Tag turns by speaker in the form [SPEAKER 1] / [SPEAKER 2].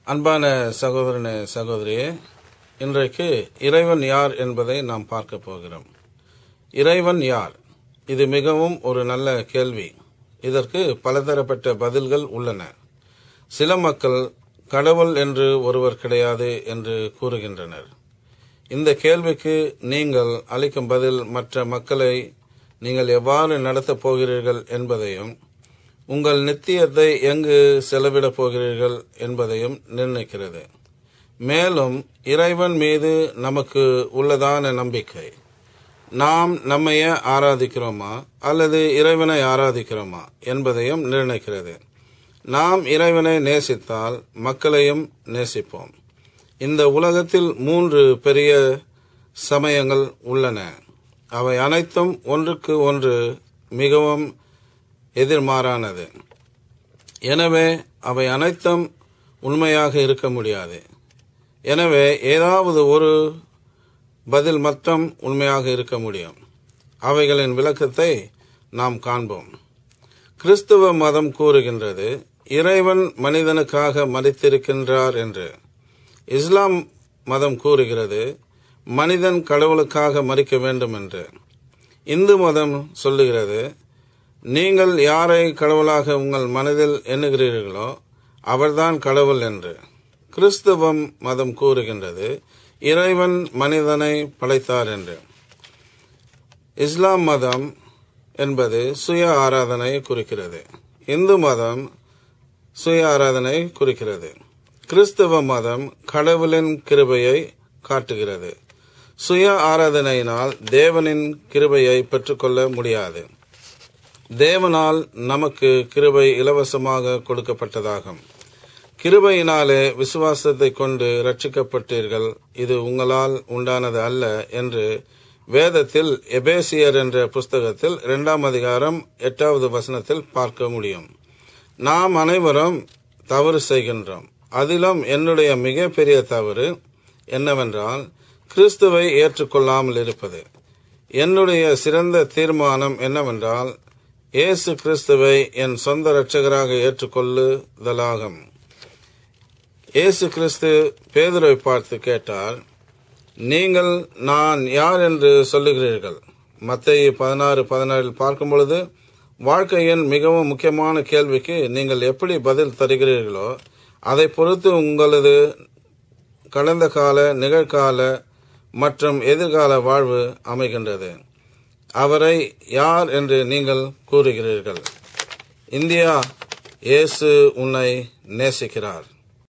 [SPEAKER 1] அன்பான சகோதரனே சகோதரியே இன்றைக்கு இறைவன் யார் என்பதை நாம் பார்க்க போகிறோம் இறைவன் யார் இது மிகவும் ஒரு நல்ல கேள்வி இதற்கு பலதரப்பட்ட பதில்கள் உள்ளன சில மக்கள் கடவுள் என்று ஒருவர் கிடையாது என்று கூறுகின்றனர் இந்த கேள்விக்கு நீங்கள் அளிக்கும் பதில் மற்ற மக்களை நீங்கள் எவ்வாறு நடத்தப் போகிறீர்கள் என்பதையும் உங்கள் நித்தியத்தை எங்கு செலவிடப் போகிறீர்கள் என்பதையும் நிர்ணயிக்கிறது மேலும் இறைவன் மீது நமக்கு உள்ளதான நம்பிக்கை நாம் நம்மையே ஆராதிக்கிறோமா அல்லது இறைவனை ஆராதிக்கிறோமா என்பதையும் நிர்ணயிக்கிறது நாம் இறைவனை நேசித்தால் மக்களையும் நேசிப்போம் இந்த உலகத்தில் மூன்று பெரிய சமயங்கள் உள்ளன அவை அனைத்தும் ஒன்றுக்கு ஒன்று மிகவும் எதிர்மாறானது எனவே அவை அனைத்தும் உண்மையாக இருக்க முடியாது எனவே ஏதாவது ஒரு பதில் மட்டும் உண்மையாக இருக்க முடியும் அவைகளின் விளக்கத்தை நாம் காண்போம் கிறிஸ்துவ மதம் கூறுகின்றது இறைவன் மனிதனுக்காக மதித்திருக்கின்றார் என்று இஸ்லாம் மதம் கூறுகிறது மனிதன் கடவுளுக்காக மறிக்க வேண்டும் என்று இந்து மதம் சொல்லுகிறது நீங்கள் யாரை கடவுளாக உங்கள் மனதில் எண்ணுகிறீர்களோ அவர்தான் கடவுள் என்று கிறிஸ்தவம் மதம் கூறுகின்றது இறைவன் மனிதனை படைத்தார் என்று இஸ்லாம் மதம் என்பது சுய ஆராதனை குறிக்கிறது இந்து மதம் சுய ஆராதனை குறிக்கிறது கிறிஸ்தவ மதம் கடவுளின் கிருபையை காட்டுகிறது சுய ஆராதனையினால் தேவனின் கிருபையை பெற்றுக்கொள்ள முடியாது தேவனால் நமக்கு கிருபை இலவசமாக கொடுக்கப்பட்டதாகும் கிருபையினாலே விசுவாசத்தை கொண்டு ரட்சிக்கப்பட்டீர்கள் இது உங்களால் உண்டானது அல்ல என்று வேதத்தில் எபேசியர் என்ற புஸ்தகத்தில் இரண்டாம் அதிகாரம் எட்டாவது வசனத்தில் பார்க்க முடியும் நாம் அனைவரும் தவறு செய்கின்றோம் அதிலும் என்னுடைய மிகப்பெரிய தவறு என்னவென்றால் கிறிஸ்துவை ஏற்றுக்கொள்ளாமல் இருப்பது என்னுடைய சிறந்த தீர்மானம் என்னவென்றால் இயேசு கிறிஸ்துவை என் சொந்த இரட்சகராக ஏற்றுக்கொள்ளுதலாகும் இயேசு கிறிஸ்து பேதுரை பார்த்து கேட்டார் நீங்கள் நான் யார் என்று சொல்லுகிறீர்கள் மத்திய பதினாறு பதினாறில் பார்க்கும் பொழுது வாழ்க்கையின் மிகவும் முக்கியமான கேள்விக்கு நீங்கள் எப்படி பதில் தருகிறீர்களோ அதை பொறுத்து உங்களது கடந்த கால நிகழ்கால மற்றும் எதிர்கால வாழ்வு அமைகின்றது அவரை யார் என்று நீங்கள் கூறுகிறீர்கள் இந்தியா இயேசு உன்னை நேசிக்கிறார்